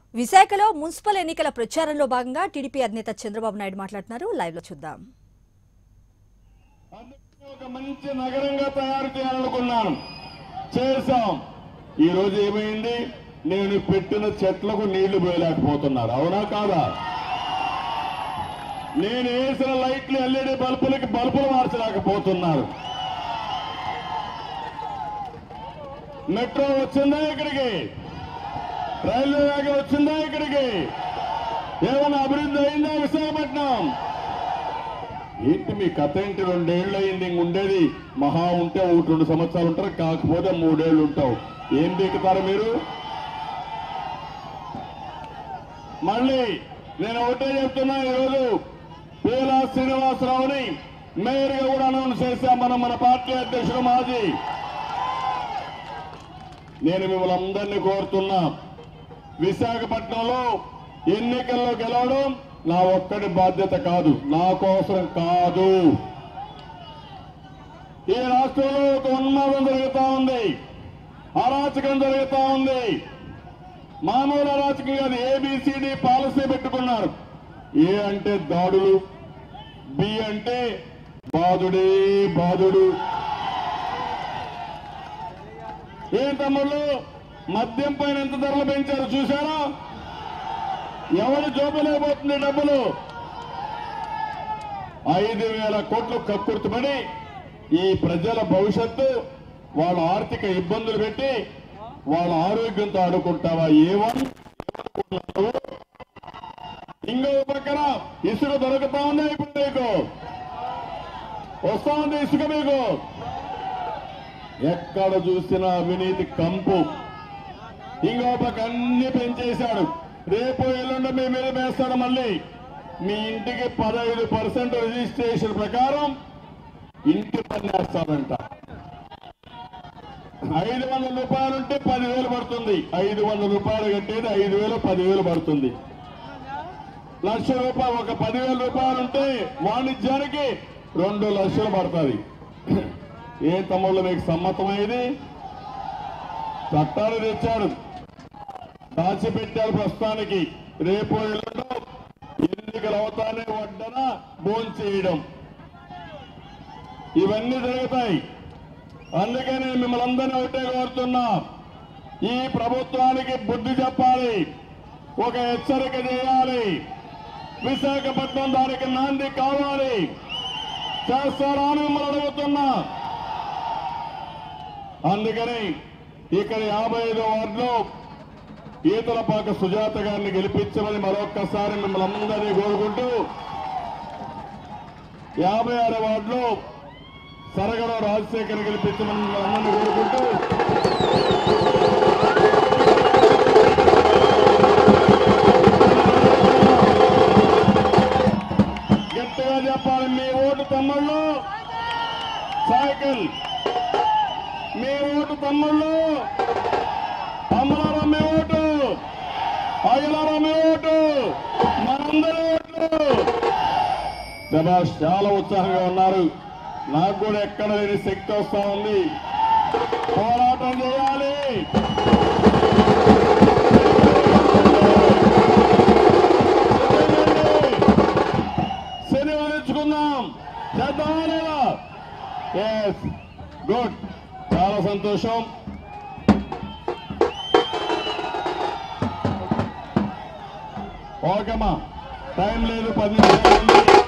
విశాఖలో మున్సిపల్ ఎన్నికల ప్రచారంలో భాగంగా టీడీపీ అధినేత చంద్రబాబు నాయుడు మాట్లాడుతున్నారు లైవ్ లో చూద్దాం అందుకే ఒక మంచి నగరంగా తయారు చేయాలనుకున్నాను చేశాం ఈ రోజు ఏమైంది నేను పెట్టిన చెట్లకు నీళ్లు పోయలేకపోతున్నారు అవునా కాదా నేను వేసిన లైట్లు ఎల్ఈడి బల్బులకి బల్బులు మార్చలేకపోతున్నారు మెట్రో వచ్చిందా ఇక్కడికి రైల్వే వేగం వచ్చిందా ఇక్కడికి ఏమైనా అభివృద్ధి అయిందా విశాఖపట్నం ఏంటి మీ కథ ఏంటి రెండేళ్ళు అయింది ఇంక ఉండేది మహా ఉంటే ఒకటి రెండు సంవత్సరాలు ఉంటారు కాకపోతే మూడేళ్లు ఉంటావు ఏం దిక్కుతారు మీరు మళ్ళీ నేను ఒకటే చెప్తున్నా ఈరోజు పీలా శ్రీనివాసరావుని మేయర్ గా కూడా అనౌన్స్ చేశాం మనం మన పార్టీ అధ్యక్షుడు మాజీ నేను మిమ్మల్ని అందరినీ కోరుతున్నా విశాఖపట్నంలో ఎన్నికల్లో గెలవడం నా ఒక్కడి బాధ్యత కాదు నా కోసం కాదు ఈ రాష్ట్రంలో ఒక ఉన్మాదం జరుగుతా ఉంది అరాచకం జరుగుతా ఉంది మామూలు అరాచకం కాదు ఏబిసిడి పాలసీ పెట్టుకున్నారు ఏ అంటే దాడులు బి అంటే బాధుడే బాధుడు ఏం తమ్ముళ్ళు మద్యం పైన ఎంత ధరలు పెంచారు చూసారా ఎవరు జోబులేకపోతుంది డబ్బులు ఐదు వేల కోట్లు కక్కుర్తిపడి ఈ ప్రజల భవిష్యత్తు వాళ్ళ ఆర్థిక ఇబ్బందులు పెట్టి వాళ్ళ ఆరోగ్యంతో ఆడుకుంటావా ఏమని ఇంకో పక్కన ఇసుక దొరుకుతా ఉందా ఇప్పుడు మీకు వస్తా ఉంది ఇసుక మీకు ఎక్కడ చూసినా అవినీతి కంపు ఇంకో పక్క అన్ని పెంచేశాడు రేపు ఎల్లుండి మీ మీద వేస్తాడు మళ్ళీ మీ ఇంటికి పదహైదు పర్సెంట్ రిజిస్ట్రేషన్ ప్రకారం ఇంటి పని వేస్తాడంట ఐదు వందల రూపాయలు ఉంటే పదివేలు పడుతుంది ఐదు వందల రూపాయలు కట్టేది ఐదు వేలు పదివేలు పడుతుంది లక్ష రూపాయలు ఒక పదివేల రూపాయలు ఉంటే వాణిజ్యానికి రెండు లక్షలు పడుతుంది ఏ తమ్ముళ్ళు మీకు సమ్మతమైంది చట్టాలు తెచ్చాడు దాచిపెట్టారు ప్రస్తుతానికి రేపు ఎల్లుండో ఎన్నికలు అవుతానే వడ్డన భోంచేయడం ఇవన్నీ జరుగుతాయి అందుకే నేను మిమ్మల్ని అందరినీ ఒకటే కోరుతున్నా ఈ ప్రభుత్వానికి బుద్ధి చెప్పాలి ఒక హెచ్చరిక చేయాలి విశాఖపట్నం దానికి నాంది కావాలి చేస్తారా అని మిమ్మల్ని అడుగుతున్నా అందుకని ఇక్కడ యాభై ఐదో వార్డులో ఈతలపాక సుజాత గారిని గెలిపించమని మరొక్కసారి మిమ్మల్ని అందరినీ కోరుకుంటూ యాభై ఆరో వార్డులో సరగడ రాజశేఖర్ గెలిపించమని మిమ్మల్ని అందరినీ కోరుకుంటూ గట్టిగా చెప్పాలి మీ ఓటు తమ్ముళ్ళు సైకిల్ మీ ఓటు తమ్ముళ్ళు అమలారా మీ ఓటు అయ్యలారా మీ ఓటు మనందరి ఓట్లు శభాష్ చాలా ఉత్సాహంగా ఉన్నారు నాకు కూడా ఎక్కడ లేని శక్తి వస్తా ఉంది పోరాటం చేయాలి శనివారించుకుందాం చేద్దామా లేదా ఎస్ గుడ్ చాలా సంతోషం ఓకేమ్మా టైం లేదు పది నిమిషాలు ఉంది.